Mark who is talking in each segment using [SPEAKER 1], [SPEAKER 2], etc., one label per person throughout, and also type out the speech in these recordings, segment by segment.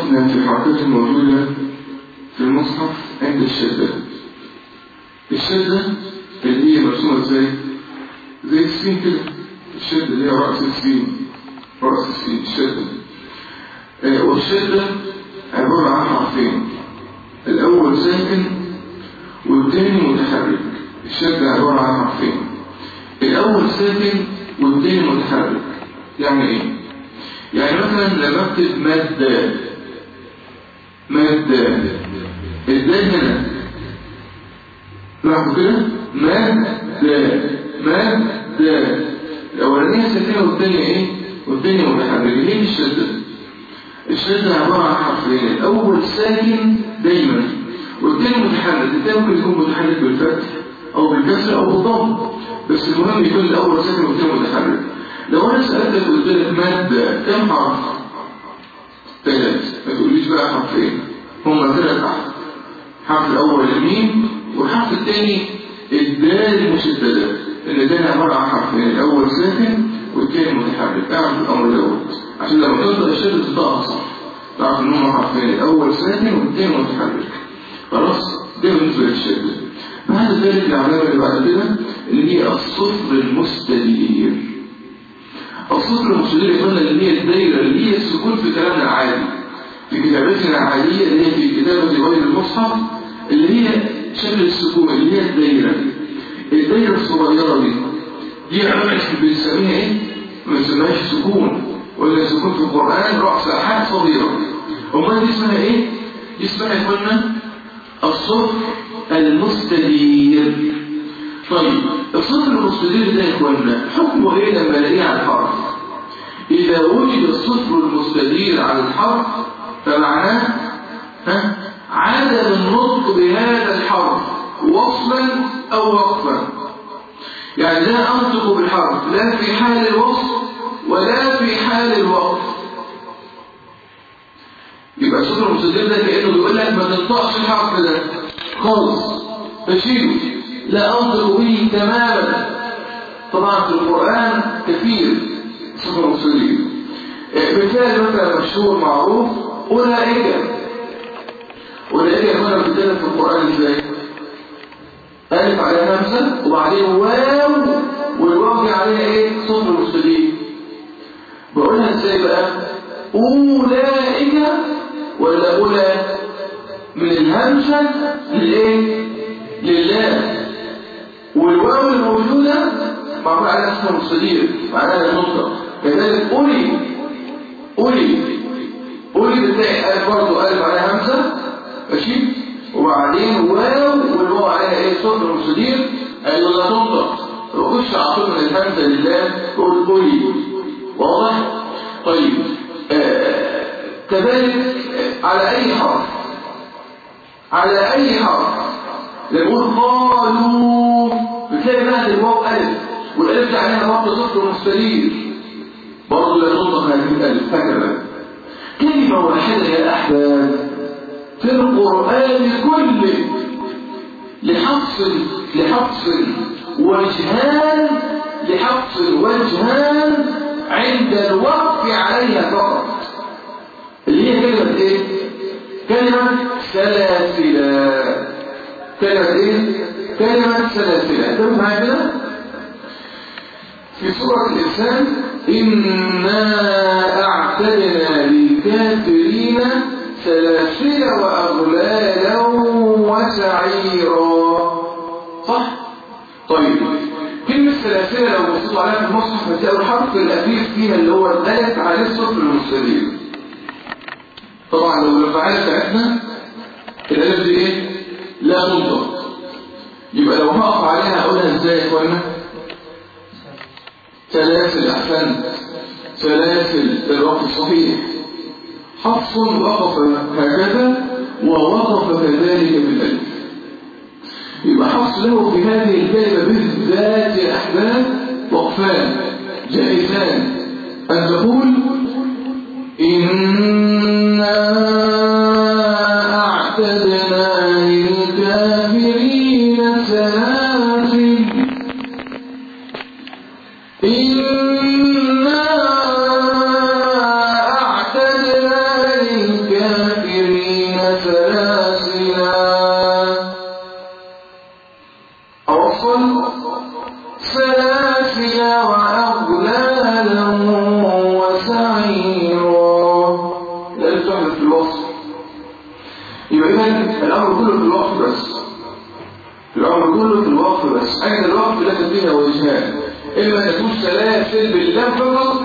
[SPEAKER 1] وقفنا في الحركات الموجودة في المصحف عند الشدة الشدة اللي هي مرسومة ازاي؟ زي السين كده الشدة اللي هي رأس السين رأس السين الشدة آه والشدة عبارة عن حرفين الأول ساكن والتاني متحرك الشدة عبارة عن حرفين الأول ساكن والتاني متحرك يعني إيه؟ يعني مثلا لما اكتب مادة مادة الدال هنا لاحظوا كده مادة مادة الأولانية ساكنة والتانية إيه؟ والتانية متحركة ليه الشدة؟ الشدة عبارة عن حرفين الأول ساكن دايما والتاني متحرك التاني ممكن يكون متحرك بالفتح أو بالكسر أو بالضم بس المهم يكون الأول ساكن والتاني متحرك لو أنا سألتك قلت لك مادة كم حرف؟ ثلاث ما تقوليش بقى حرفين هم ثلاث أحرف الحرف الأول الميم والحرف الثاني الدال المشددة إن الدال عبارة عن حرفين الأول ساكن والثاني متحرك أعرف الأمر دوت عشان لما تنطق الشدة تنطقها صح تعرف إن هم حرفين الأول ساكن والثاني متحرك خلاص ده بالنسبة للشدة بعد ذلك العلامة اللي بعد كده اللي هي الصفر المستدير الصفر المستدير يقولنا اللي هي الدايرة اللي هي السكون في كلامنا العادي في كتابتنا العادية اللي هي في كتابة غير المصحف اللي هي شكل السكون اللي هي الدايرة الدايرة الصغيرة دي دي عمل بنسميها ايه؟ ما بنسميهاش سكون ولا سكون في القرآن رأس أحد صغيرة أمال دي اسمها ايه؟ دي اسمها يا اخوانا الصفر المستدير طيب الصفر المستدير ده يا اخوانا حكمه ايه لما الاقيه على الحرف اذا وجد الصفر المستدير على الحرف فمعناه ها عدم النطق بهذا الحرف وصلا او وقفا يعني لا انطق بالحرف لا في حال الوصل ولا في حال الوقف يبقى الصفر المستدير ده كانه بيقول لك ما تنطقش الحرف ده خالص فشيله لا أنطق به تماما طبعا في القرآن كثير صفر مستدير مثال مثلا مشهور معروف أولئك أولئك هنا بتتكلم في القرآن ازاي؟ ألف عليها همزة وبعدين واو والواو دي عليها ايه؟ صفر مستدير بقولها ازاي بقى؟ أولئك ولا أولى من الهمزة للايه؟ لله والواو الموجودة معمول عليها اسم مستدير معناها النطق كذلك أولي أولي أولي بتلاقي ألف برضه ألف عليها همزة ماشي وبعدين واو والواو عليها إيه صفر مستدير أيوة لا تنطق وخش على طول من الهمزة لله تقول أولي واضح؟ طيب آه كذلك على أي حرف على أي حرف لنقول قالوا بتلاقي بعد الواو ألف والألف دي عليها برضه صفر مستدير برضه لا تنطق هذه الألف هكذا كلمة واحدة يا أحباب في القرآن كله لحفظ لحفظ وجهان لحفظ وجهان عند الوقف عليها فقط اللي هي كلمة ايه؟ كلمة سلاسلة كلمة ايه؟ كلمة سلاسلة انت معايا كده؟ في سورة الإنسان إنا أعتدنا للكافرين سلاسل وأغلالا وسعيرا صح؟ طيب كلمة سلاسل لو بصيتوا عليها في المصحف هتلاقوا الحرف الأخير فيها اللي هو الألف عليه الصفر المستدير طبعا لو الفعالة بتاعتنا الألف دي إيه؟ لا تنطق يبقى لو هقف عليها أقولها إزاي يا إخوانا؟ سلاسل أحسنت سلاسل الوقت الصحيح حفص وقف هكذا ووقف كذلك بالألف يبقى حفص له في هذه الكلمة بالذات يا أحباب وقفان جائزان أن تقول إنا أعتدنا للكافرين سلاسل إنا أعتدنا للكافرين فيها وجهان إما أن تكون سلاسل باللام فقط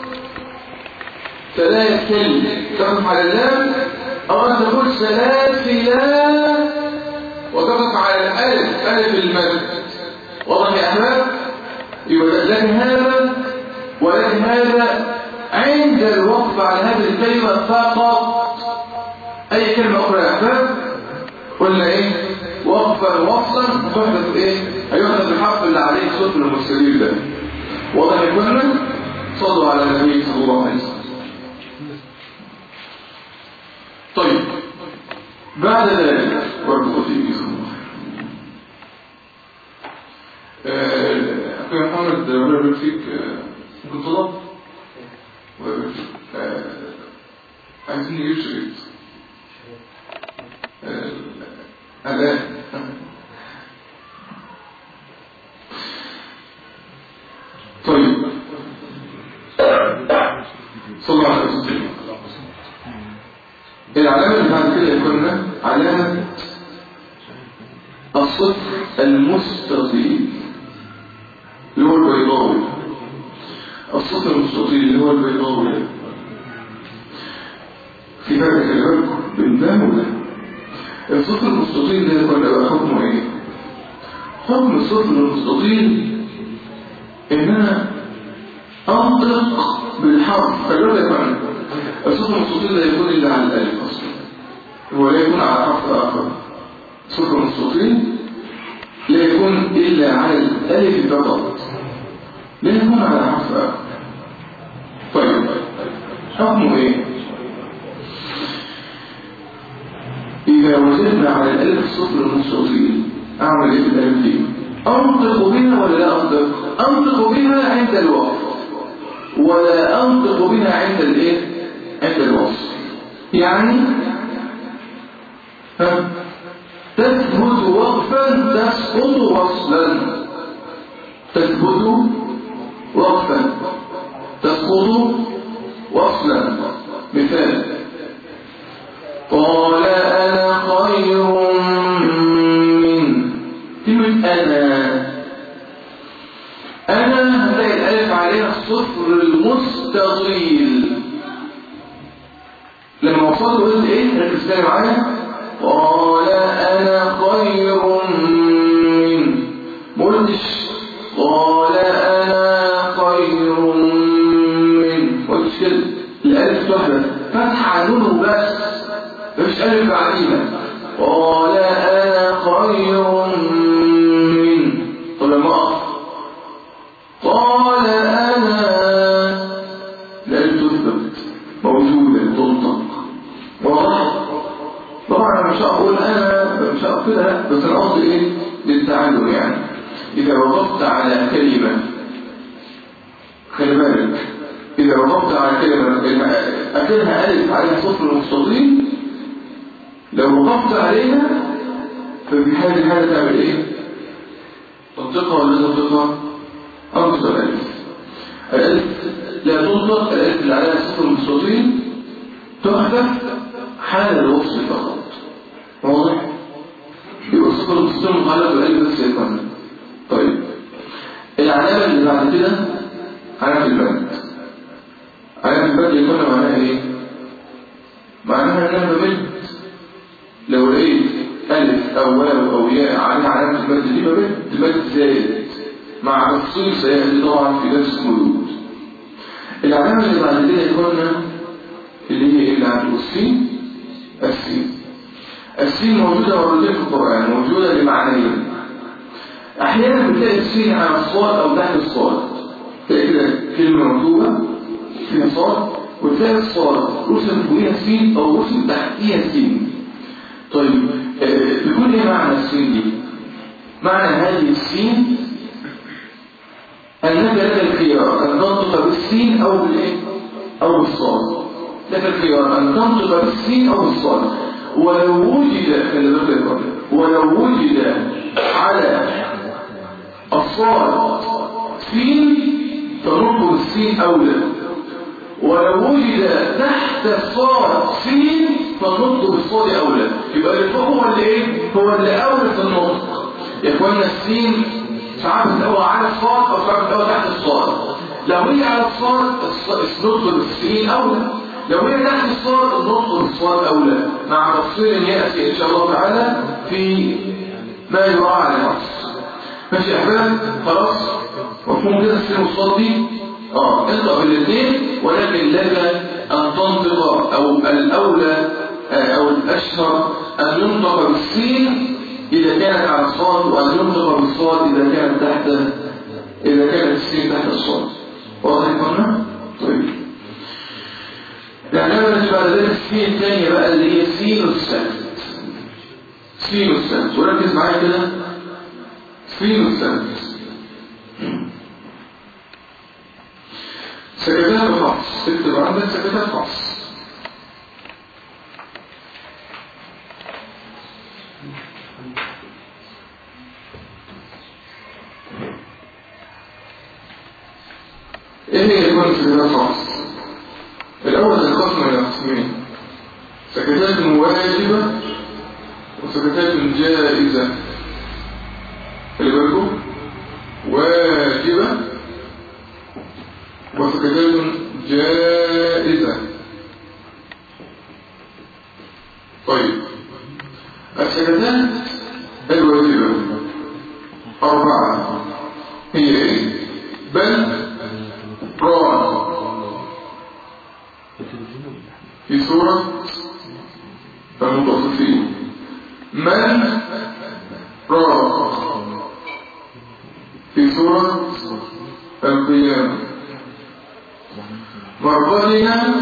[SPEAKER 1] سلاسل تقف على اللام أو أن تكون سلاسلا وتقف على الألف ألف المد واضح يا أحباب يبقى لكن هذا ولكن هذا عند الوقف على هذه الكلمة فقط أي كلمة أخرى يا أحباب قلنا إيه وقفا وصلا تحدث إيه هيحدث الحرف اللي عليه صوت المرسلين ده واضح يا إخوانا صلوا على النبي صلى الله عليه وسلم طيب بعد ذلك برضه في أخي محمد الله يبارك فيك ممكن طلب عايزين نجيب شريط الآن طيب صلى الله عليه وسلم العلامة اللي بعد كده كنا علامة الصفر المستطيل اللي هو البيضاوي الصفر المستطيل اللي هو البيضاوي في فرق الفرق بين ده وده الصفر المستطيل ده يكون بقى حكمه ايه حكم الصفر المستطيل ان انا انطق بالحرف فالرد يكون الصفر المستطيل لا يكون الا على الالف اصلا هو لا يكون على حرف اخر صفر مستطيل لا يكون الا على الالف فقط لا يكون على حرف اخر طيب حكمه ايه إذا وجدنا على الألف الصفر المستطيل أعمل إيه في الألف دي؟ أنطق بها ولا لا أنطق؟ أنطق بها عند الوقف ولا أنطق بها عند الإيه؟ عند الوصف يعني ها تثبت وقفا تسقط وصلا تثبت وقفا تسقط وصلا مثال قال أنا خير من كلمة أنا أنا هتلاقي الألف عليها الصفر المستطيل لما وصلت قلت إيه ركز تاني معايا قال أنا خير من ما قلتش قال أنا خير من ما قلتش كده الألف تحدث فتحة نونه بس مش ألف بعديها قال أنا خير من طب لما أقف قال أنا الألف تثبت موجودة تنطق واضح طبعا أنا مش هقول أنا مش هقول كده بس أنا قصدي إيه للتعلم يعني إذا وقفت على كلمة خلي بالك إذا وقفت على كلمة أكلها ألف عليها صفر مستطيل لو وقفت عليها ففي هذه الحالة تعمل ايه تنطقها ولا تنطقها انطق الالف الالف لا تنطق الالف اللي عليها صفر مستطيل تحذف حال الوصف فقط واضح يبقى الصفر المستطيل متعلق بالالف بس يكون طيب العلامة اللي بعد كده علامة البند علامة البند يكون معناها ايه معناها انها بمد لو لقيت ألف أو واو أو ياء على علامة المد دي مد مد زائد مع تفصيل سيأتي طبعا في درس المولود العلامة اللي بعد كده يكون اللي هي اللي عند السين السين السين موجودة مرتين في القرآن موجودة لمعنيين أحيانا بتلاقي السين على الصاد أو تحت الصاد تلاقي كده كلمة مكتوبة فيها صاد وتلاقي الصاد رسم فوقيها سين أو رسم تحتيها سين طيب بيكون ايه معنى السين دي معنى هذه السين انك لك الخيار ان تنطق بالسين او بالايه او بالصاد لك الخيار ان تنطق بالسين او بالصاد ولو وجد خلي بالك ولو وجد على الصاد سين تنطق بالسين اولى ولو وجد تحت الصاد سين فالنطق بالصاد أولى يبقى اللي فوق هو اللي إيه؟ هو اللي أولى في النطق يا إخوانا السين ساعات بتقوى على الصاد او ساعات بتقوى تحت الصاد لو هي على الصاد النطق بالسين اولى لو هي تحت الصاد النطق بالصاد اولى مع تفصيل ياتي ان شاء الله تعالى في ما يراعى على النص ماشي يا احباب خلاص مفهوم كده السين والصاد دي اه انطق بالاثنين ولكن لك ان تنطق او الاولى او الاشهر ان ينطق بالسين اذا كانت على الصاد وان ينطق بالصاد اذا كانت تحت اذا كانت السين تحت الصاد واضح قلنا طيب العلامة بعد ذلك السين الثانية بقى اللي هي سين السكت سين السكت وركز معايا كده سين السكت سكتات فحص اكتب عندك سكتات فحص ايه هي يكون سكتات فحص الاول القسم الى قسمين سكتات واجبة وسكتات جائزة خلي بالكم واجبة وسكتات جائزة طيب السكتات الواجبة أربعة هي إيه؟ بل راء في سورة المطففين من راء في سورة القيامة مرقدنا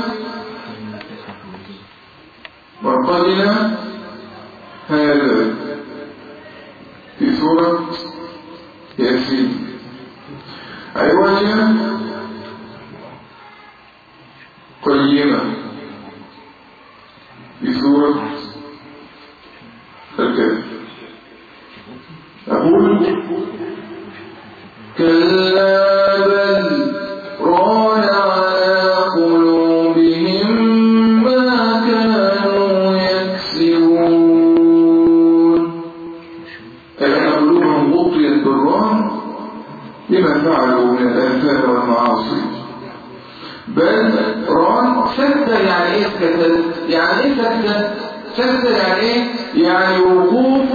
[SPEAKER 1] مرقدنا هذا في سورة ياسين عوجا قيمة في سورة الكهف أقول كلا بل ران على قلوبهم ما كانوا يكسبون ألأن قلوبهم غطيت بالران لما فعلوا من الآثام والمعاصي بل ران سكتة يعني ايه سكتة يعني ايه سكتة سكتة يعني ايه يعني وقوف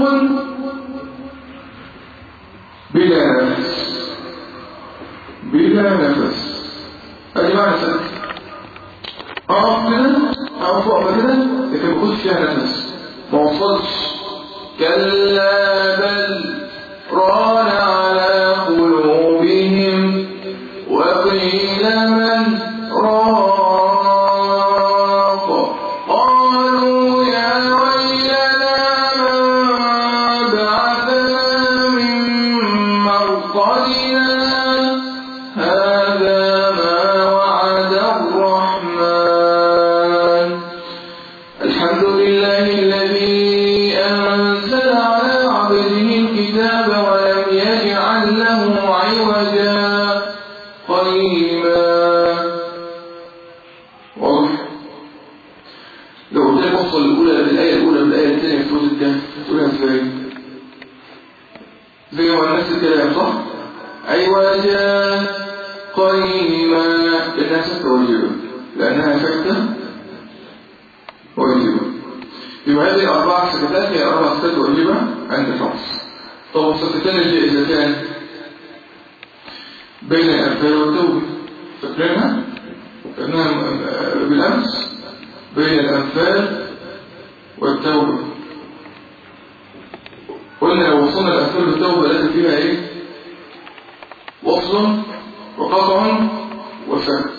[SPEAKER 1] بلا نفس بلا نفس ادي معنى سكتة اقف كده اقف وقفة كده لكن ما كنتش فيها نفس ما وصلش كلا بل ران على قلوبهم وقيل من راق قالوا يا ويلنا من بعثنا من مرقدنا هذا ما وعد الرحمن الحمد لله الذي أنزل على عبده الكتاب ولم يجعل له عوجا قيما واضح لو قلت لك وصل الأولى بالآية الأولى بالآية الثانية في سورة الكهف تقولها ازاي؟ زي ما الناس الكلام صح؟ عوجا قيما لأنها سكتة واجبة لأنها سكتة واجبة يبقى هذه الأربع سكتات هي أربع سكتات واجبة عند الحفص طب السكتان الجائزتان بين الأنفال والتوبة فاكرينها؟ فاكرينها بالأمس بين الأنفال والتوبة قلنا لو وصلنا الأنفال والتوبة لازم فيها إيه؟ وصل وقطع وسكت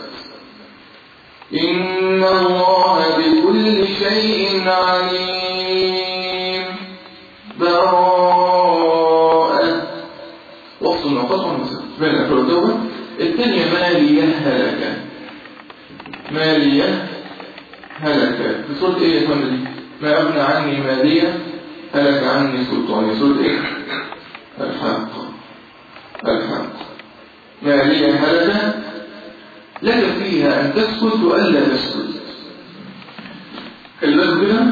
[SPEAKER 1] إن الله بكل شيء عليم براءة وصل وقطع وسكت بين الأنفال والتوبة الثانية مالية هلكة مالية هلكة في سورة ايه يا فندم دي ما أغنى عني مالية هلك عني سلطاني سورة ايه الحق الحق مالية هلكة لك فيها أن تسكت وألا تسكت اللذة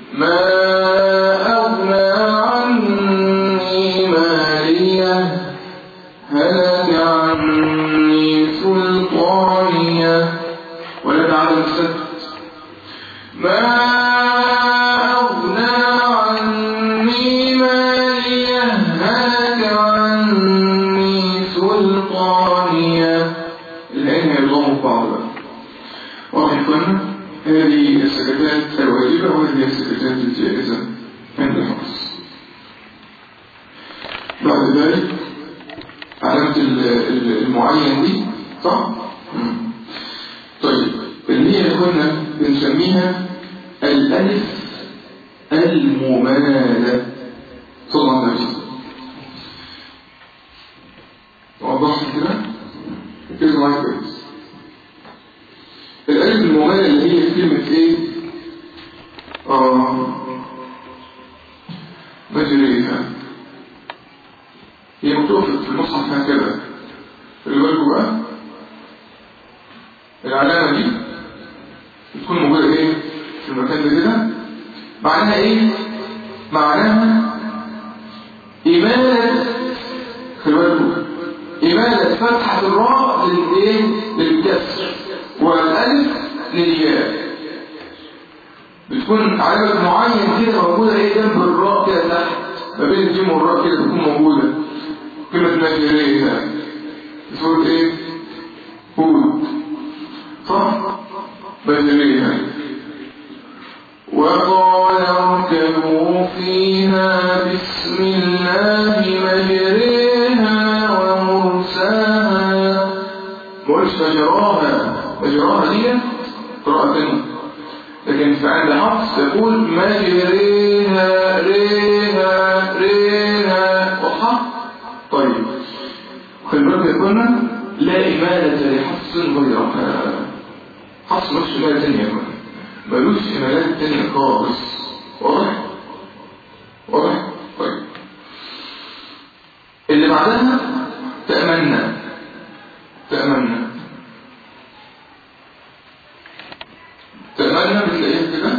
[SPEAKER 1] ما أغنى عني مالية سلطانية ولا بعدم السكت ما أغنى عني ماليه هلك عني سلطانية العين يضم بعض بقى واضح فن هذه السكتات الواجبة وهذه السكتات الجائزة عند الحفظ بعد ذلك علامة المعين دي صح؟ مم. طيب اللي هي كنا بنسميها الألف الممالة صلى الله عليه وسلم وضحت كده؟ كده معايا كويس الألف الممالة اللي هي كلمة إيه؟ آه مجريها هي مكتوبة في المصحف هكذا اللي بالكم بقى العلامة دي بتكون موجودة ايه في المكان ده كده معناها ايه معناها إمالة خلي بالكم إمالة فتحة الراء للايه للكسر والألف للياء بتكون علامة معين كده موجودة ايه جنب الراء كده تحت ما بين الجيم والراء كده بتكون موجودة كلمة مجريها سورة ايه هود صح مجريها وقال اركبوا فيها بسم الله مجريها ومرساها مقولش مجراها مجراها دي قراءة تانية لكن في عند حفص تقول مجريها ريها ريها وحق طيب خلي بالك يا اخوانا لا إمالة لحفص غيرها حفص مش إمالة تانية يا اخوانا ملوش إمالات تانية خالص واضح؟ واضح؟ طيب اللي بعدها تأمنى تأمنى تأمنى بتلاقيها كده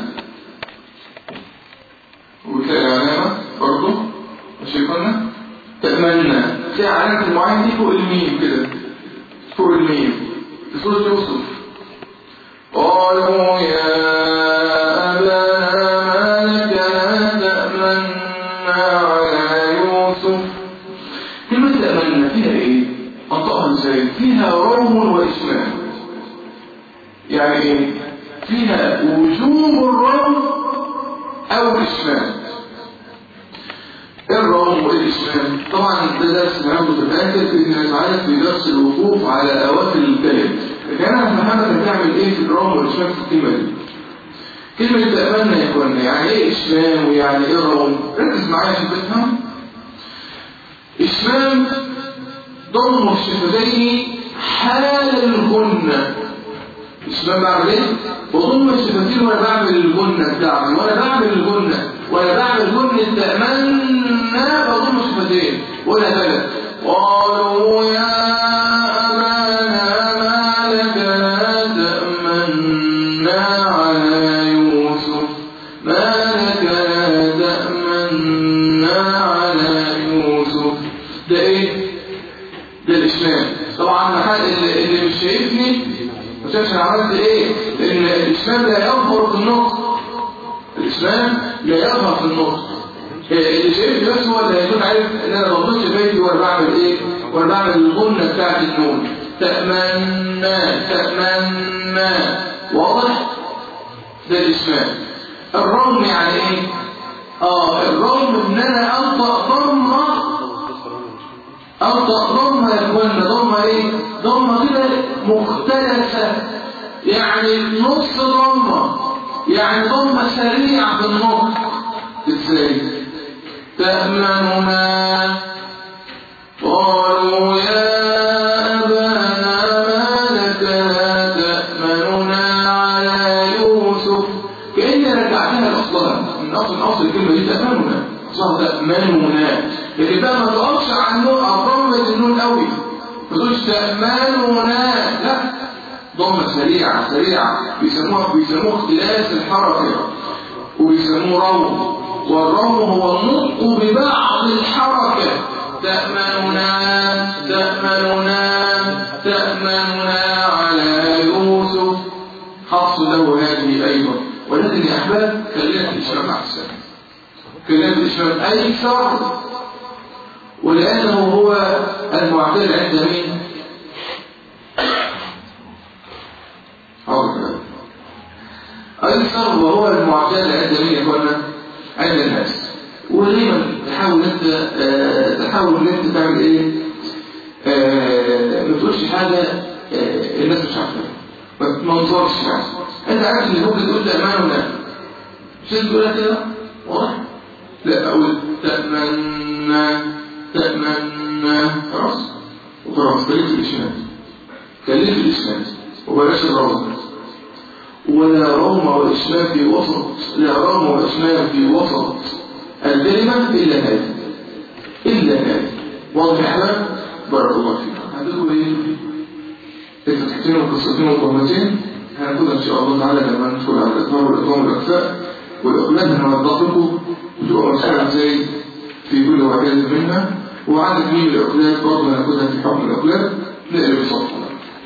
[SPEAKER 1] وبتلاقي العلامة برضه مش يكون تأمنى تلاقي علامة المعين دي فوق الميم كده فوق الميم في سورة يوسف قالوا يا أبانا ما لك لا تأمنا على يوسف كلمة تأمنا فيها إيه؟ أنطقها إزاي؟ فيها روم وإشمام يعني إيه؟ فيها وجوب الروم أو الإشمام إيه الروم وإيه الإشمام؟ طبعا ده درس هناخده في الآخر بإذن الله تعالى في درس الوقوف على أواخر الكلم لكن أنا هفهمك هتعمل إيه في الروم والإشمام في الكلمة دي كلمة تأمنا يا إخوانا يعني إيه إشمام ويعني إيه روم؟ ركز معايا عشان تفهم إشمام ضم الشفتين حال الغنة إشمام بعمل إيه؟ بضم الشفتين وأنا بعمل الغنة بتاعتي وأنا بعمل الغنة وأنا بعمل غنة تأمنا بضم الشفتين ولا بلد قالوا يا أبانا ما لك لا تأمنا على يوسف ما لك لا تأمنا على يوسف ده ايه ده الاسلام طبعا حد اللي, اللي مش شايفني ما شافش انا عملت ايه لان الاسلام لا يظهر في النطق الاسلام لا يظهر في النطق اللي شايفني بس هو اللي هيكون عارف ان انا ما ببصش بيتي وانا بعمل ايه وانا بعمل الغنه بتاعت النون تأمنا تأمنا واضح ده الاسلام الرغم يعني ايه اه الرغم ان انا انطق ضمه انطق ضمه يا اخوانا ضمه ايه ضمه كده مختلفه يعني نص ضمه يعني ضمه سريعه في النطق ازاي تأمننا قالوا يا أبانا ما لك لا تأمننا على يوسف كأني رجعتها لأصلها من أصل أصل الكلمة دي تأمننا أصلها تأمننا لكن بقى ما تقفش على النون أو ضمة النون قوي ما تقولش تأمننا لا ضمة سريعة سريعة بيسموها بيسموه اختلاس الحركة وبيسموه روم والروم هو النطق ببعض الحركة تأمننا تأمننا تأمننا على أصل له هذه أيضا ولكن يا أحباب خلينا في الإشمام أحسن خلينا في الإشمام أيسر ولأنه هو المعتدل عند مين؟ حاضر أيسر وهو المعتدل عند مين يا اخوانا؟ عند الناس ودايما تحاول انت آه تحاول ان انت تعمل ايه؟ آه ما تقولش حاجه آه الناس مش عارفاها ما تنظرش حاجه انت عارف ان ممكن تقول ده امان ولا مش انت تقولها كده واضح؟ لا اقول تأمنى تأمنى خلاص وخلاص خليك في الإشمال خليك في الإشمال وبلاش الروم ولا روم وإشمال في وسط لا روم وإشمال في وسط الكلمة إلا هذه إلا هذه واضح يا أحباب بارك الله فيك عندكم إيه؟ الفتحتين والقصتين والقومتين هناخدها إن شاء الله تعالى لما ندخل على الإطهار والإطهار والإخفاء والإقلال هنوضح لكم بتبقى مسألة إزاي في كل واحدة منها وعدد مين الأقلال برضه هناخدها في حكم الأقلال نقلب صفحة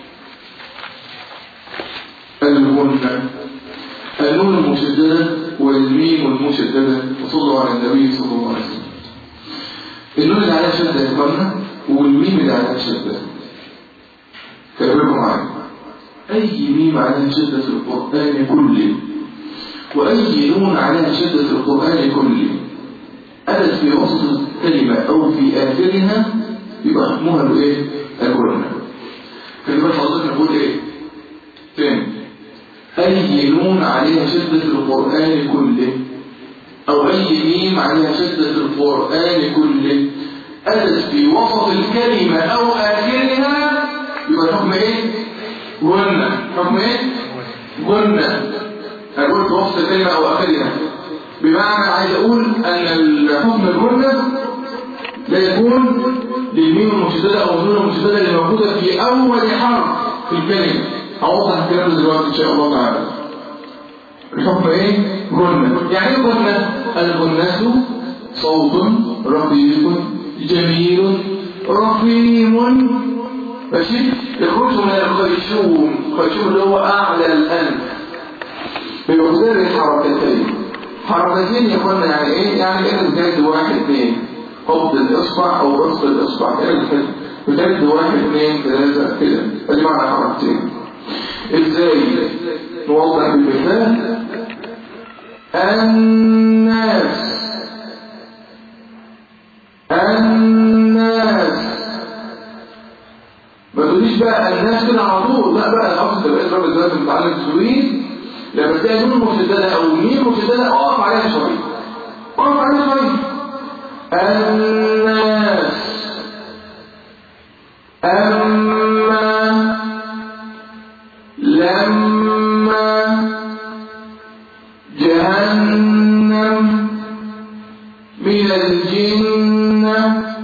[SPEAKER 1] الغنة النون المشددة والميم المشددة وصلوا على النبي صلى الله عليه وسلم النون اللي عليها شدة يا إخوانا والميم اللي عليها شدة كلمكم معايا أي ميم عليها شدة في القرآن كله وأي نون عليها شدة في القرآن كله أتت في وسط الكلمة أو في آخرها يبقى حكمها الإيه؟ الغنة كلمة حضرتك نقول إيه؟ تاني أي نون عليها شدة في القرآن كله أو أي ميم عليها شدة في القرآن كله أتت في وسط الكلمة أو آخرها يبقى حكم إيه؟ غنة حكم إيه؟ غنة أنا قلت وسط الكلمة أو آخرها بمعنى عايز أقول أن الحكم الغنة لا يكون للميم المشددة أو النون المشددة اللي موجودة في أول حرف في الكلمة هوضح الكلام ده دلوقتي إن شاء الله تعالى الحكم إيه؟ غنة يعني إيه غنة؟ الغنة صوت رقيق جميل رقيم ماشي يخرج من الخيشوم الخيشوم اللي هو أعلى الأنف بمقدار الحركتين حركتين يقولنا يعني ايه يعني ايه بجد واحد اثنين قبض الاصبع او بسط الاصبع كده بجد واحد اثنين ثلاثة كده ادي معنى حركتين ازاي نوضح بالمثال الناس الناس ما تقوليش بقى الناس كده على طول لا بقى الاصل تبقى اضرب دلوقتي متعلم تجويد لما تلاقي نون مشددة أو ميم مشددة أقف عليها شوية أقف عليها شوية الناس أما لما جهنم من الجنة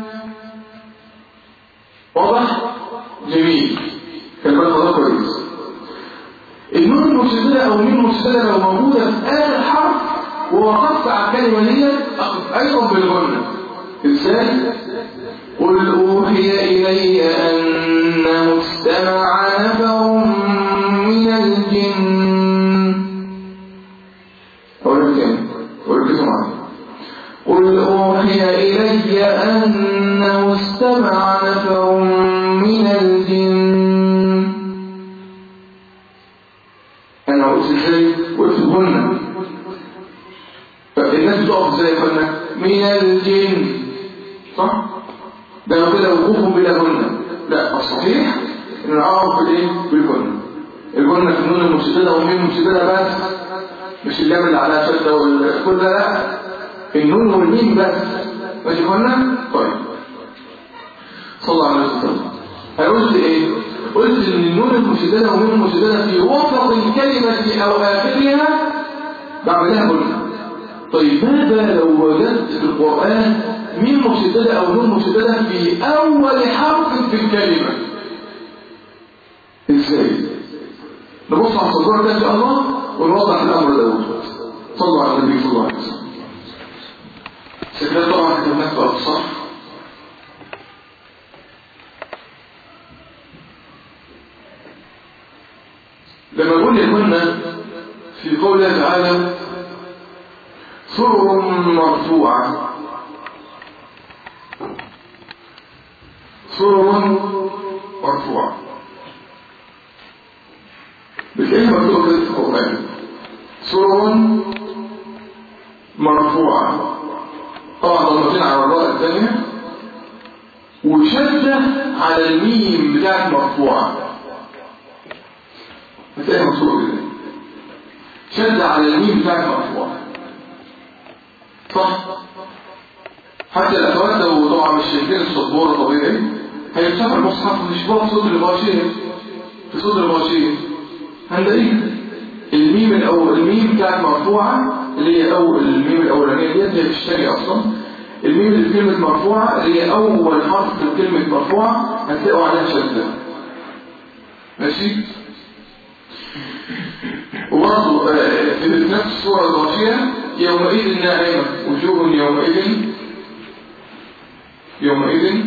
[SPEAKER 1] واضح؟ جميل كلمات الله كويس النون المشددة أو الميم المشددة لو موجودة في آخر حرف ووقفت على الكلمة دي أيضا بالغنة إزاي؟ قل أوحي إلي أنه استمع نفر من الجن أقول لك تاني أقول لك معايا قل أوحي إلي أنه استمع نفر من الجن انا قلت ازاي قلت غنى فالناس بتقف ازاي قلنا من الجن صح ده لو كده وقوفهم بلا غنى لا الصحيح ان اعرف بالايه بالغنى الغنى في النون المشدده والميم المشدده بس مش اللام اللي عليها شده والكل ده لا النون والميم بس ماشي قلنا طيب صلى على النبي انا قلت ايه قلت ان النون المشدده والميم المشدده في وسط الكلمه او اخرها بعملها قلنا طيب ماذا لو وجدت في القران ميم مشدده او نون مشدده في اول حرف في الكلمه ازاي نبص على الصدور ده ان شاء الله ونوضح الامر ده صلوا على النبي صلى الله عليه وسلم سكرت طبعا كتبناك بقى الصرف لما قلنا كنا في قوله تعالى سرر مرفوعة سرر مرفوعة بتلاقيها مكتوبة كده في القرآن سرر مرفوعة طبعا ضمتين على الراء الثانية وشدة على الميم بتاعت مرفوعة هتلاقيها مكتوبة كده شدة على الميم بتاعت مرفوعة صح حتى الأخوات لو طبعا مش شايفين السبورة طبيعي هيفتحوا المصحف ويشبهوا صوت الغاشية في صوت الغاشية هنلاقيه الميم الأول الميم بتاعت مرفوعة اللي هي أول الميم الأولانية ديت هي مش تانية أصلا الميم اللي في كلمة مرفوعة اللي هي أول حرف في كلمة مرفوعة هتلاقوا عليها شدة ماشي وبرضه في نفس الصورة الغاشية يومئذ ناعمة وجوه يومئذ يومئذ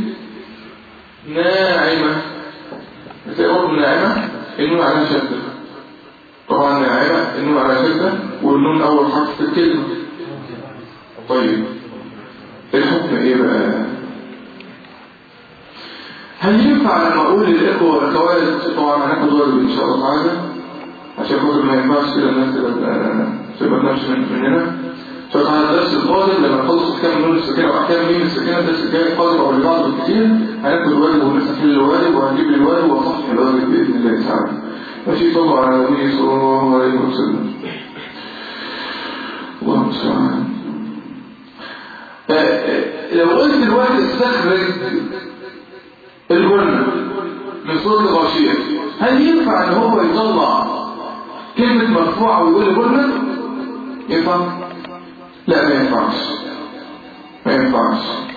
[SPEAKER 1] ناعمة هتلاقي برضه ناعمة النون عليها شدة طبعا ناعمة النون عليها شدة والنون أول حرف في الكلمة طيب الحكم ايه بقى هل ينفع لما اقول للاخوه والاخوات طبعا هناخد واجب ان شاء الله تعالى عشان خاطر ما ينفعش كده الناس تبقى تنامش مننا فعلى الدرس القادم لما نخلص احكام نون السكينه واحكام مين السكينه الدرس الجاي القادم او اللي بعده بالكتير هناخد واجب ونسحل الواجب وهنجيب الواجب ونصحح الواجب باذن الله تعالى ماشي طبعا على النبي صلى الله عليه وسلم اللهم المستعان لو قلت الواحد استخرج الجنة من صوت الغاشية هل ينفع ان هو يطلع كلمة مرفوعة ويقول جنة ينفع لا ما ينفعش ما ينفعش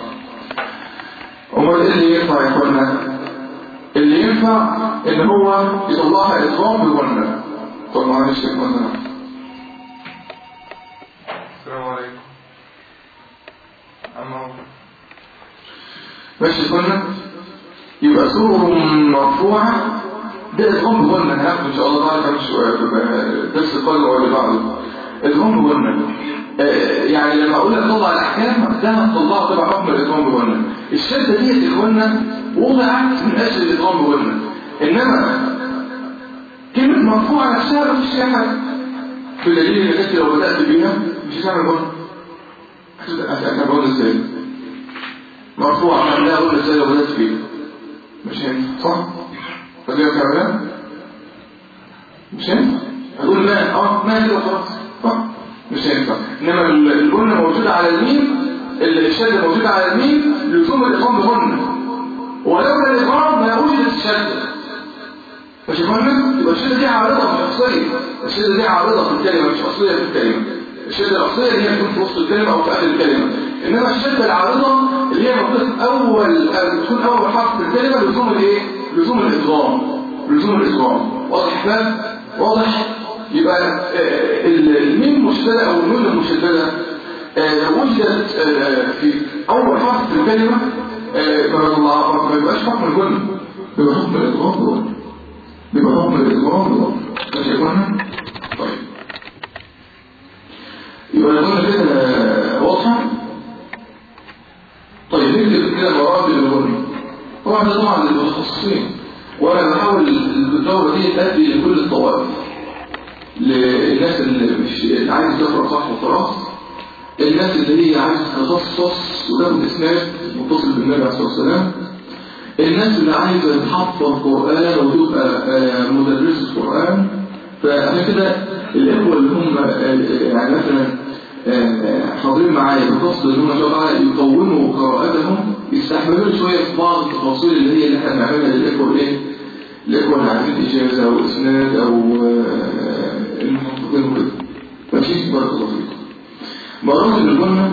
[SPEAKER 1] امال ايه اللي ينفع يا اخوانا اللي ينفع ان هو يطلعها اضغام بجنة طب معلش يا اخوانا السلام عليكم ماشي كنا يبقى سور مرفوعة ده الغم بغنى هناخد ان شاء الله تعالى كمان شوية درس القادم او اللي بعده الغم بغنى يعني لما اقول لك طلع الاحكام ده هتطلعه تبع حكم الادغام بغنى الشده ديت يا اخوانا وضعت من اجل الادغام بغنى انما كلمه مرفوعه نفسها ما فيش فيها حاجه في الدليل اللي كنت لو بدات بيها مش هتعمل غنى هتعمل غنى ازاي مرفوع عملناه قلنا ازاي لو بدأت فيه مش هينفع صح؟ فدي كمان مش هينفع هتقول ما اه ما كده خلاص صح مش هينفع انما الجنة موجودة على الميم الشدة موجودة على الميم لزوم الإقام بجنة ولولا الإقام ما وجدت الشدة مش فاهمة؟ يبقى الشدة دي عارضة مش أصلية الشدة دي عارضة في الكلمة مش أصلية في الكلمة الشدة الأصلية اللي هي تكون في وسط الكلمة أو في آخر الكلمة إنما الشدة العارضة اللي هي موجودة أول تكون أول حرف في الكلمة لزوم الإيه؟ لزوم الإدغام لزوم الإدغام واضح كلام؟ واضح؟ يبقى الميم مشددة أو النون المشددة لو وجدت في أول حرف في الكلمة ما يبقاش حكم الجنة بيبقى حكم الإدغام بيبقى حكم الإدغام ماشي يا إخوانا؟ طيب يبقى الجنة كده واضحة طيب نكتب كده مراتب الغنى طبعا ده طبعا للمتخصصين وانا بحاول الدوره دي تأدي لكل الطوائف للناس اللي مش عايز تقرا صح وخلاص الناس اللي هي عايز تخصص وتاخد اسناد متصل بالنبي عليه الصلاه والسلام الناس اللي عايزه تحفظ قران وتبقى مدرسه قران فعشان كده الاخوه اللي هم يعني مثلا حاضرين معايا بقصد ان هم ان شاء الله يقوموا قراءتهم يستحملوا شويه في بعض التفاصيل اللي هي اللي احنا بنعملها للاخوه الايه؟ الاخوه اللي عايزين اجازه او اسناد او المنطقين وكده. ماشي بارك الله فيكم. مراتب الجنه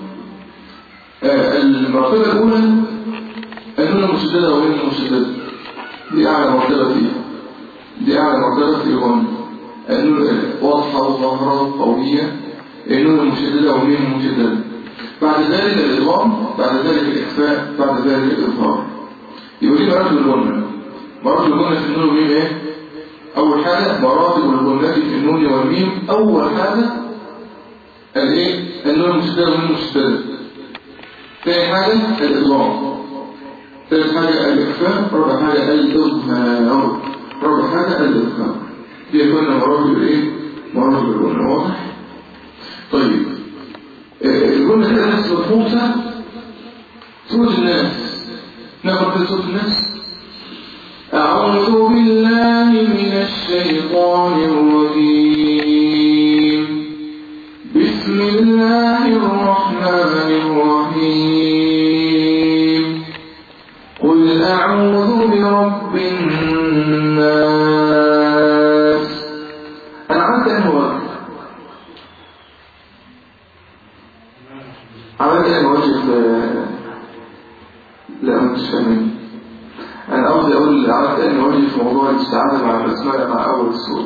[SPEAKER 1] المرتبه الاولى النون مشدده وغير مشدده. دي اعلى مرتبه فيها. دي اعلى مرتبه في الجنه. النون واضحه وظاهره وقويه النون المشددة والميم المشددة بعد ذلك الإضغام بعد ذلك الإخفاء بعد ذلك الإظهار يبقى دي مراتب الجنة مراتب الجنة في النون والميم إيه؟ أول حاجة مراتب الجملة في النون والميم أول حاجة الإيه؟ النون المشددة والميم المشددة ثاني حاجة الإضراب ثالث حاجة الإخفاء رابع حاجة الإظهار رابع حاجة الإظهار دي كنا مراتب الإيه؟ مراتب الجملة واضح؟ طيب آه، الجملة كده نفس مفهومة سورة الناس ناخد كده سورة الناس أعوذ بالله من الشيطان الرجيم بسم الله الرحمن الرحيم قل أعوذ برب الناس أنا عملت أنه واحد عملت أنه واجب لا مش فاهمين أنا قصدي أقول عملت أنه واجب في موضوع الاستعاذة مع البسملة مع أول السورة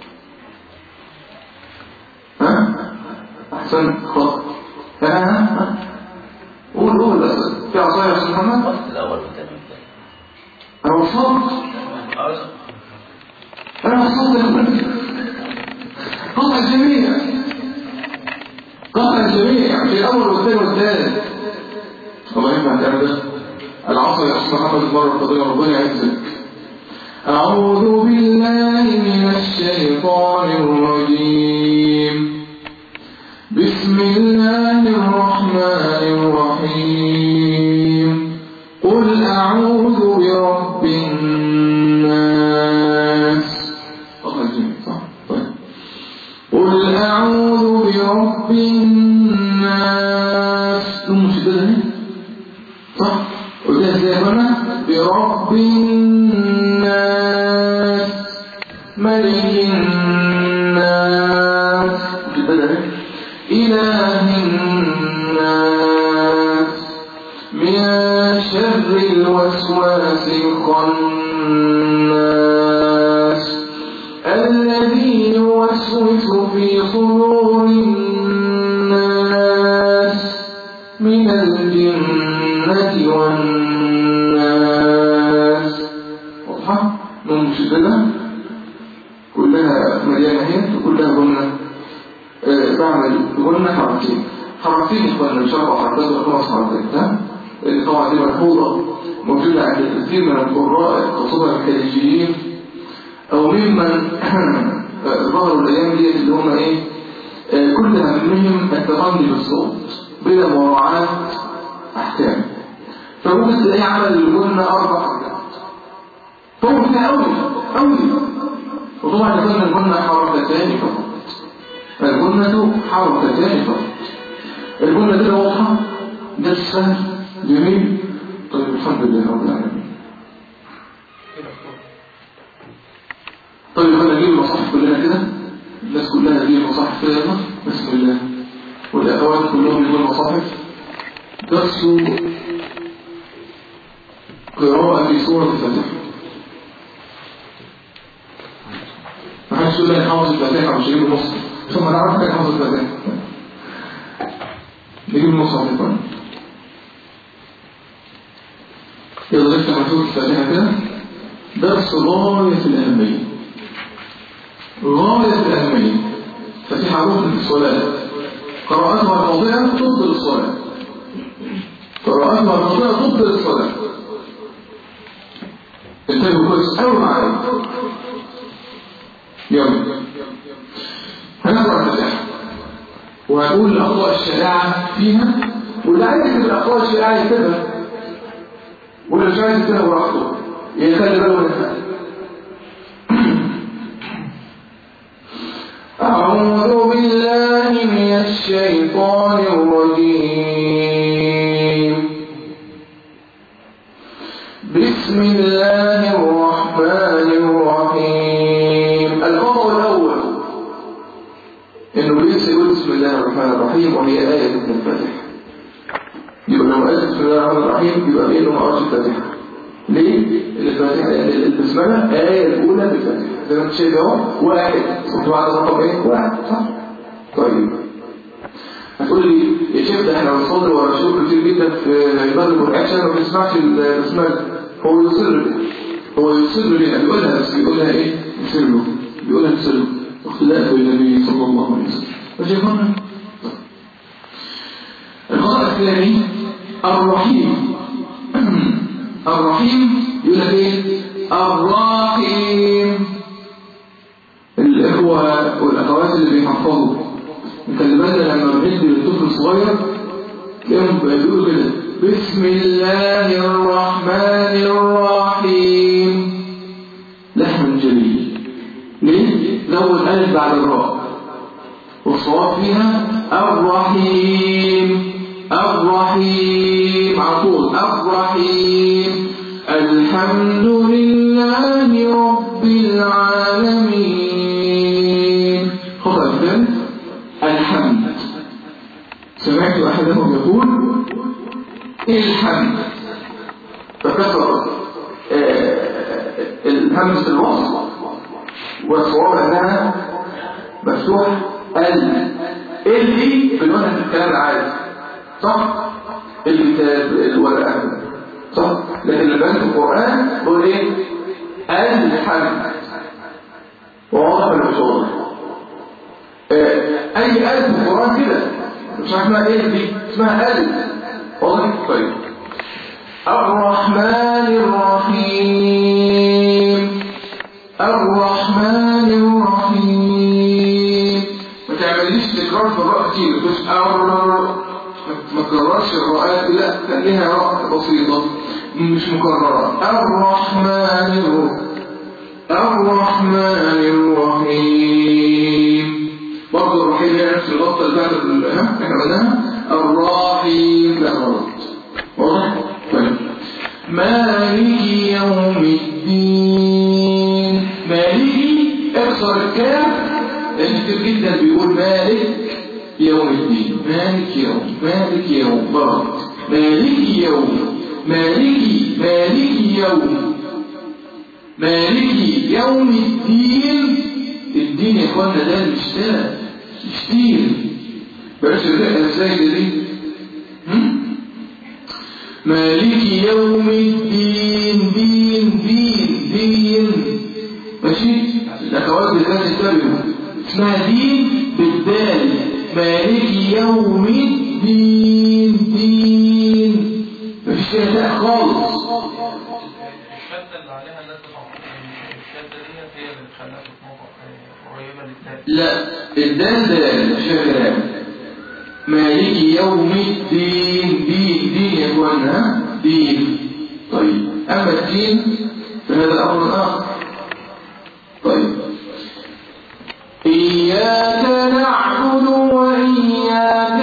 [SPEAKER 1] ها؟ أحسن خط ها ها ها قول قول بس في عصاية يا أستاذ محمد
[SPEAKER 2] قلت الأول والثاني والثالث
[SPEAKER 1] أنا وصلت
[SPEAKER 2] عاوز
[SPEAKER 1] أنا وصلت قطع الجميع قطع الجميع في الأول والثاني والثالث والله ينفع الكلام ده العصر يا أستاذ محمد المرة الفضيلة ربنا يعزك أعوذ بالله من الشيطان الرجيم بسم الله الرحمن الرحيم قل أعوذ برب الناس أخرج الجميع صح طيب قل أعوذ برب الناس ثم شددها هنا صح قلتها ازاي يا اخوانا برب الناس ملك الناس شددها هنا إله الناس من شر الوسواس الخناس الذي يوسوس في صدور الناس من الجنة والناس واضحة؟ من مشددة كلها مليانة هند وكلها قلنا آه، بعمل قلنا حركتين حركتين إخواننا إن شاء الله حركات وخمس حركات ها؟ لأن طبعا دي ملحوظة موجودة عند كثير من القراء خاصة الخليجيين أو ممن ظهروا الأيام دي اللي هم إيه آه، كل همهم التغني بالصوت بلا مراعاة أحكام فممكن تلاقيه عمل الجنة أربع حاجات طول كده أوي أوي وطبعا يكون الجنة حركتان فقط الجنة حركتان فقط الجنة دي واضحة ده سهل جميل طيب الحمد لله رب العالمين طيب انا نجيب المصاحف كلنا كده الناس كلها تجيب المصاحف كده يلا بسم الله والاخوات كلهم يجيبوا المصاحف درس قراءة في سورة الفاتحة ما حدش يقول لي حافظ الفاتحة مش يجيب المصحف ثم نعرف لك حافظ الفاتحة نجيب المصحف يا يلا نفتح مكتوب الفاتحة كده درس غاية في الأهمية غاية في الأهمية فاتحة ركن في الصلاة قراءتها الموضعة تبطل الصلاة قراءتها الموضعة تبطل الصلاة انتبهوا كويس أوي معايا يلا هنقرأ الفاتحة وهنقول الأخطاء الشائعة فيها واللي عايز يكتب الأخطاء الشائعة يكتبها واللي مش عايز يكتبها براحته يخلي باله منها أعوذ بالله من الشيطان الرجيم بسم الله الرحمن الرحيم الخطأ الأول إنه ليس يقول بسم الله الرحمن الرحيم وهي آية من الفاتحة يبقى لو قال بسم الله الرحمن الرحيم يبقى بينه ما قراش الفاتحة ليه؟ الفاتحة لأن البسملة آية الأولى بالفاتحة زي ما انت شايف اهو واحد كنت بعد رقم ايه؟ واحد صح؟ طيب هتقول لي يا شيخ ده احنا بنصلي ورا شيوخ كتير جدا في عباد القرآن عشان ما بنسمعش البسملة هو يصر هو يصر لنا بيقولها بس بيقولها ايه بسره بيقولها بسره اختلاف النبي صلى الله عليه وسلم وشيخنا الخطأ الثاني الرحيم الرحيم يقول لك ايه الرحيم الاخوه والاخوات اللي بيحفظوا خلي بالك لما بندي للطفل الصغير تلاقيهم بيقولوا كده بسم الله الرحمن الرحيم لحم جميل ليه؟ زود ألف بعد الراء والصواب فيها الرحيم الرحيم على طول الرحيم الحمد لله رب العالمين خطأ الثالث الحمد سمعت أحدهم يقول الحمد فكسر الهمس الوصل والصواب انها مفتوح ال اللي بنقولها في الكلام العادي صح الكتاب الورقه صح لكن اللي بان في القران هو ايه الحمد واضح الوصول اي ال في القران كده مش اسمها ايه دي اسمها ال واضح طيب الرحمن الرحيم الرحمن الرحيم ما تعمليش تكرار في الراء كتير مش ما تكررش الراءات لا خليها راء بسيطة مش مكررة الرحمن الرحيم الرحمن الرحيم برضه الرحيم هي نفس الغلطة اللي بعد احنا قلناها الرحيم لا غلط واضح؟ طيب مالك يوم الدين مالكي اكسر الكاف لان كتير جدا بيقول مالك يوم الدين مالك يوم مالك يوم غلط مالك يوم مالكي مالك يوم مالكي يوم الدين الدين يا اخوانا ده مش ده مش دين بلاش الرئه الزايده دي مالك يوم الدين دين دين دين ماشي الاخوات بالذات انتبهوا اسمها دين بالدال مالك يوم الدين دين مفيش فيها تاء خالص
[SPEAKER 2] الشدة اللي عليها الناس تفهم الشدة دي هي اللي بتخليها تتنطق قريبة للتاء
[SPEAKER 1] لا الدال دال مش فيها كلام مالك يوم الدين دين دين يا اخوانا دين طيب اما الدين فهذا امر اخر طيب إياك نعبد وإياك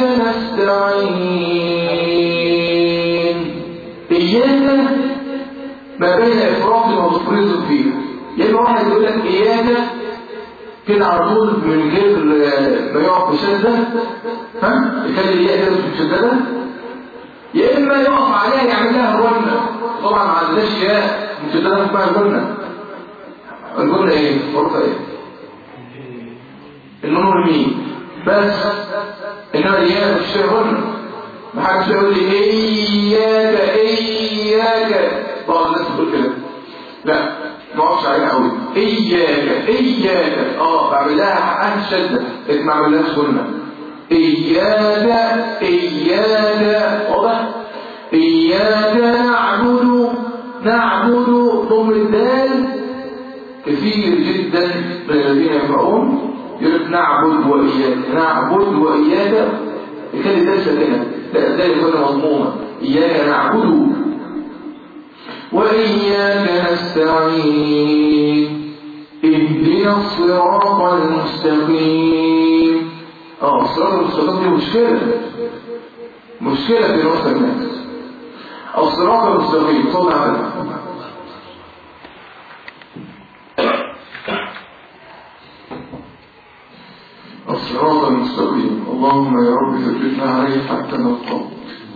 [SPEAKER 1] نستعين إياك ما بين إفراط وتفريط فيه يعني واحد يقول لك إياك كده على طول من غير ما يقف بشدة ها يخلي الياء كده مش مشددة يا إما يقف عليها يعمل لها غنة طبعا ما عندناش ياء مشددة اسمها غنة الغنة إيه؟ فرصة إيه؟ النون والميم بس انما الياء مش فيها غنة ما حدش يقول لي اياك اياك بعض الناس بتقول كده لا ما اقفش عليها قوي اياك اياك اه بعمل لها حقها الشده لكن ما اعملهاش غنة اياك اياك واضح اياك نعبد نعبد ضم الدال كثير جدا من الذين يقرؤون يقول نعبد وإياك نعبد وإياك يخلي ده ساكنة لا ده يكون مضمومة إياك نعبد وإياك نستعين اهدنا الصراط المستقيم اه الصراط المستقيم دي مشكلة مشكلة في نص الناس الصراط المستقيم صلى على الصراط المستقيم اللهم يا رب ثبتنا عليه حتى نلقاك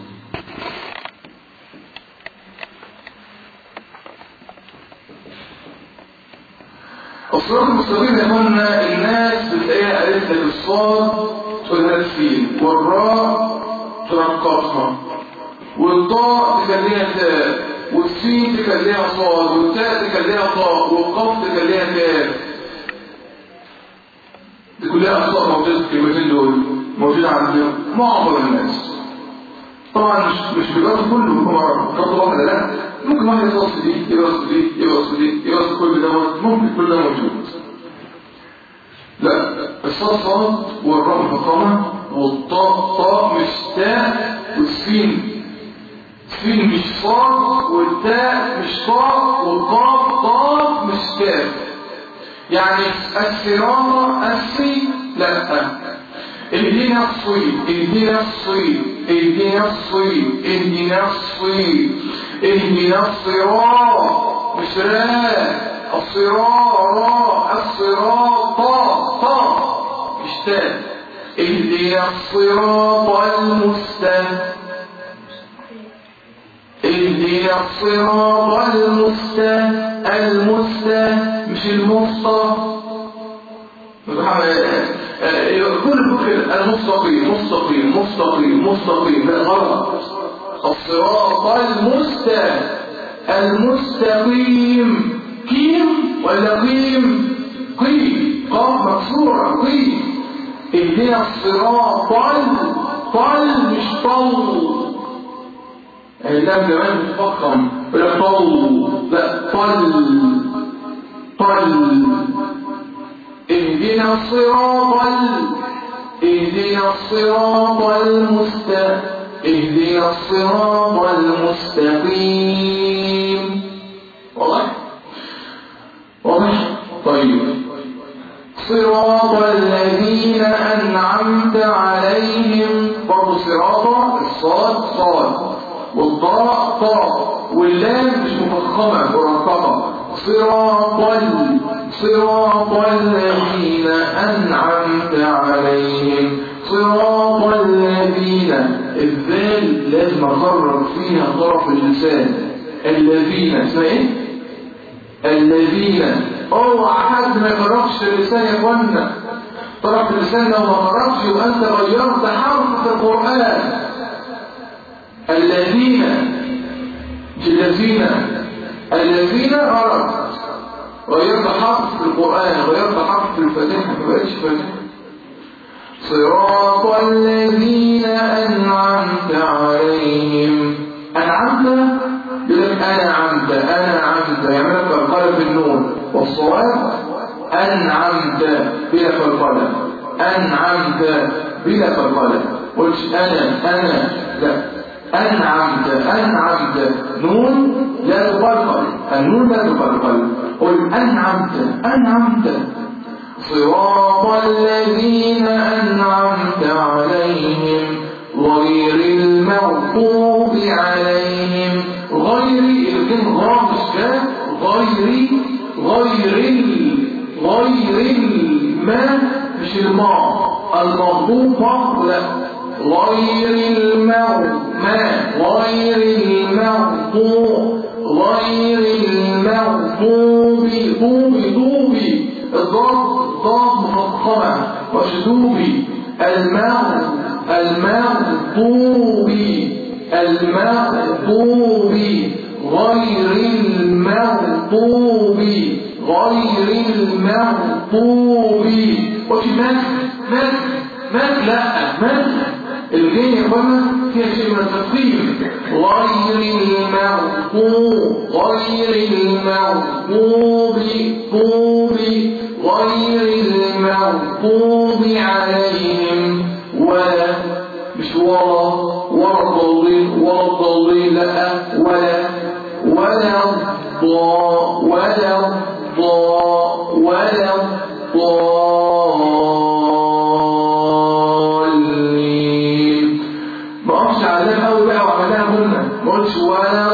[SPEAKER 1] الصراط المستقيم يا اخوانا الناس بتلاقيها قالت لك الصاد تقولها السين والراء تنقصها والطاء تخليها تاء والسين تخليها صاد والتاء تخليها طاء والقاف تخليها كاف دي كلها اخطاء موجوده في الكلمتين دول موجوده عند معظم الناس طبعا مش مش بيقصد كله هم خطوه واحده لا ممكن واحد يقصد دي يقصد دي يقصد دي يقصد كل دوت ممكن كل ده موجود لا الصاد صاد والراء مفخمه والطاء طاء مش تاء والسين سين مش صاد والتاء مش طاء والقاف طاء مش كاف يعني الصراط السي لا اهدنا الصيد اهدنا الصيد اهدنا الصيد اهدنا الصيد اهدنا الصراط مش راء الصراط الصراط طاء مش تاء اهدنا الصراط المستقيم اهدنا الصراط المستقيم المستقيم مش المسطى كل فكر المستقيم مستقيم مستقيم مستقيم لا غلط الصراط المستقيم المستقيم كيم ولا قيم قيم قاف مكسورة قيم اهدنا الصراط طل طل مش طل اللام كمان مفخم ولا طل لا طل طل اهدنا الصراط اهدنا الصراط المستقيم اهدنا الصراط المستقيم واضح واضح طيب صراط الذين أنعمت عليهم برضو صراط الصاد صاد والضاء طاء واللام مش مفخمة مرققة صراط صراط الذين أنعمت عليهم صراط الذين الذال لازم أخرج فيها طرف اللسان الذين اسمها ايه؟ الذين اوعى حد ما يخرجش اللسان يا اخوانا طرف اللسان لو ما خرجش يبقى انت غيرت حرف في القرآن الذين الذين الذين غلط غيرت حرف في القرآن غيرت حرف في الفاتحة ما بقتش فاتحة صراط الذين أنعمت عليهم أنعمت يقول أنعمت أنعمت يعملك القلم بالنون والصواب أنعمت بلا القلم أنعمت بلا القلم قلت أنا أنا لا أنعمت أنعمت نون لا تقلقل النون لا تقلقل قل أنعمت أنعمت صراط الذين أنعمت عليهم غير المغضوب عليهم غير الكلمة غير مش كاف غير غير غير ما مش الماء المغضوب لا غير المغضوب ما غير المغضوب غير المغضوب طوب طوب الضاد ضاد مفخمة وشدوبي المغض المغضوب المغضوب غير المغضوب غير المغضوب وفي مك مك مك لا مك الغين يا اخوانا فيها شيء من التفخيم غير المغضوب غير المغضوب طوب غير المغضوب عليهم ولا مش ورا ورا الضالين ورا الضالين لا ولا ولا الضاء ولا الضاء ولا الضالين ما اقفش على ده قوي بقى وعملها هنا ما قلتش ولا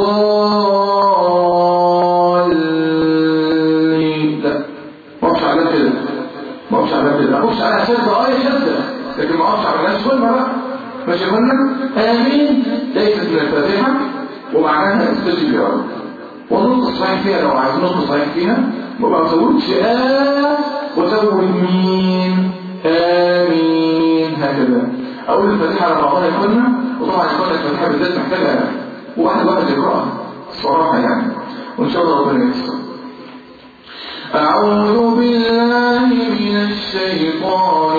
[SPEAKER 1] الضالين لا ما اقفش على كده ما اقفش على كده اقفش على شده ايه شده لكن ما اقفش على نفس كلمه بقى ماشي قلنا امين ليست من الفاتحه ومعناها استجب يا رب والنطق الصحيح فيها لو عايز نطق صحيح فيها ما تزودش آه وتزود مين آمين هكذا أقول الفاتحة على بعضها يا إخوانا وطبعا يا إخوانا الفاتحة بالذات محتاجة واحد واحد يقرأها صراحة يعني وإن شاء الله ربنا يستر أعوذ بالله من الشيطان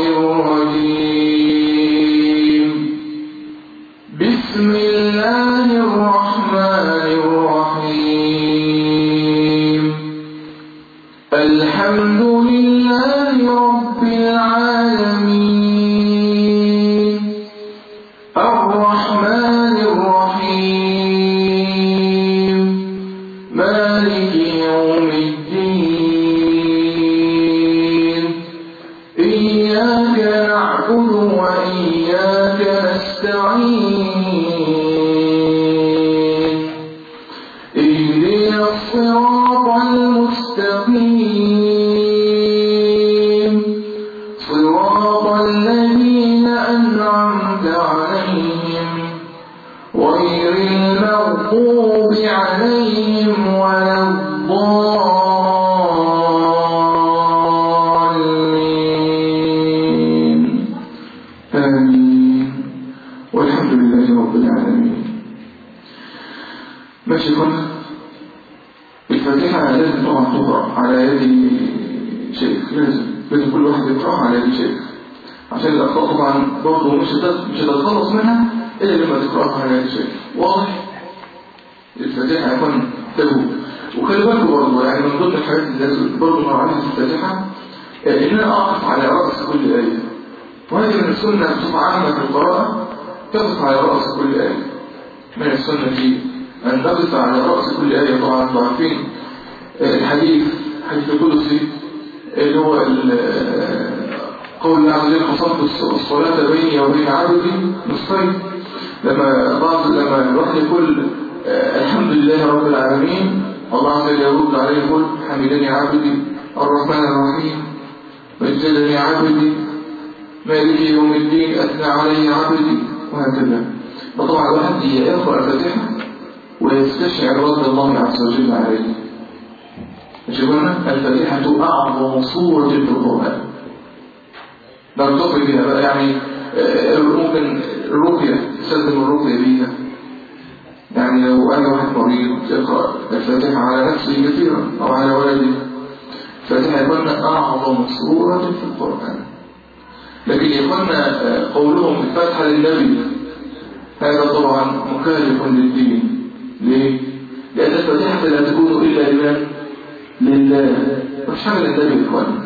[SPEAKER 1] الرجيم بسم الله الرحمن الرحيم الحمد لله رب العالمين الرحمن الرحيم مالك يوم الدين إياك نعبد وإياك نستعين اهدنا الصراط المستقيم صراط الذين أنعمت عليهم غير المغضوب عليهم ولا الضالين آمين والحمد لله رب العالمين ماشي كنا الفاتحة لازم طبعا تقرأ على يد شيخ لازم لازم كل واحد يقرأها على يد شيخ عشان الأخطاء طبعا برضه مش هتت- مش هتتخلص منها إلا لما تقرأها على يد شيخ واضح الفاتحة يكون تجوب وخلي بالكم برضه يعني من ضمن الحاجات اللي لازم برضه نراعيها في الفاتحة آه، إن أنا أقف على رأس كل آية وهذه من السنة بصفة عامة في القراءة تقف على رأس كل آية من السنة دي أن نقف على رأس كل آية طبعا انتم عارفين آه، الحديث حديث القدسي اللي هو ال- آه، قول الله عز وجل قصرت الص- الصلاة بيني وبين عبدي نصفين لما بعض لما الواحد يقول آه، الحمد لله رب العالمين الله عز وجل يرد عليه يقول حمدني عبدي الرحمن الرحيم مجدني عبدي مالك يوم الدين أثنى علي عبدي وهكذا فطبعا الواحد يقرأ الفاتحة ويستشعر رد الله عز وجل عليه شوفنا الفاتحة أعظم صورة في القرآن نرتقي بها بقى يعني آه، ممكن الرقية تستخدم الرقية بيها يعني لو أنا واحد مريض يقرأ الفاتحة على نفسه كثيرا أو على ولده الفاتحة يكون أعظم صورة في القرآن لكن يكون آه، قولهم الفاتحة للنبي هذا طبعا مكالف للدين ليه؟ لأن الفاتحة لا تكون إلا لمن؟ لله مش حاجة للنبي يا إخوان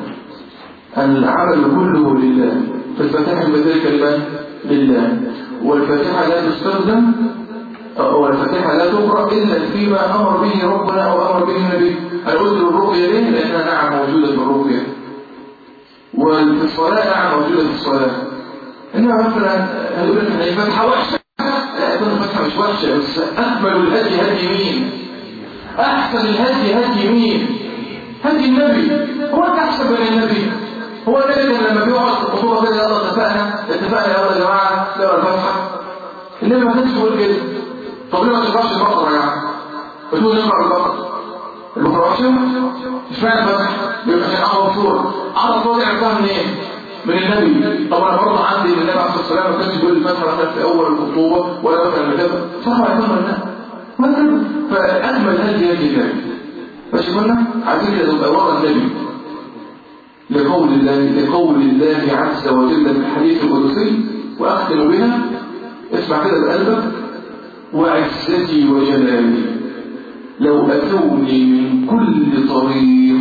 [SPEAKER 1] العمل كله لله فالفاتحة بذلك لمن؟ لله والفاتحة لا تستخدم والفاتحة لا تقرأ إلا فيما أمر به ربنا أو أمر به النبي أنا قلت الرقية ليه؟ لأنها نعم موجودة في الرقية وفي الصلاة نعم موجودة في الصلاة إنما مثلا هيقول لك إن الفاتحة وحشة لا يكون الفاتحة مش وحشة بس أكمل الهدي هدي مين؟ أحسن الهدي هدي مين؟ هدي النبي هو أنت أحسن من النبي هو النبي كان لما بيقعد في الخطوبة كده يلا اتفقنا اتفقنا يلا يا جماعة نقرا الفاتحة النبي ما كانش بيقول كده طب ليه ما تقراش البقرة يا عم؟ بتقول نقرا البقرة البقرة وحشة؟ مش معنى الفاتحة يبقى عشان أعرف صورة أعرف صورة عرفتها منين؟ من النبي طب انا برضه عندي ان النبي عليه الصلاه والسلام ما كانش بيقول الفاتحه مثلا في اول الخطوبه ولا مثلا كده صح ولا كده ولا مثلا فاجمل هذه هذه النبي ماشي قلنا عايزين كده تبقى ورا النبي لقول الله لقول الله عز وجل في الحديث القدسي واختم بها اسمع كده بقلبك وعزتي وجلالي لو اتوني من كل طريق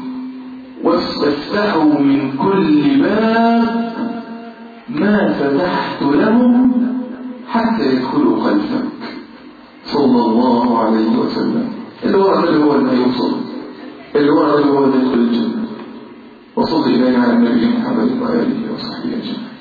[SPEAKER 1] واستفتحوا من كل باب ما فتحت لهم حتى يدخلوا خلفك صلى الله عليه وسلم اللي هو النبي هو اللي هيوصل اللي هو النبي هو اللي يدخل الجنة وصل إلينا على النبي محمد وآله وصحبه أجمعين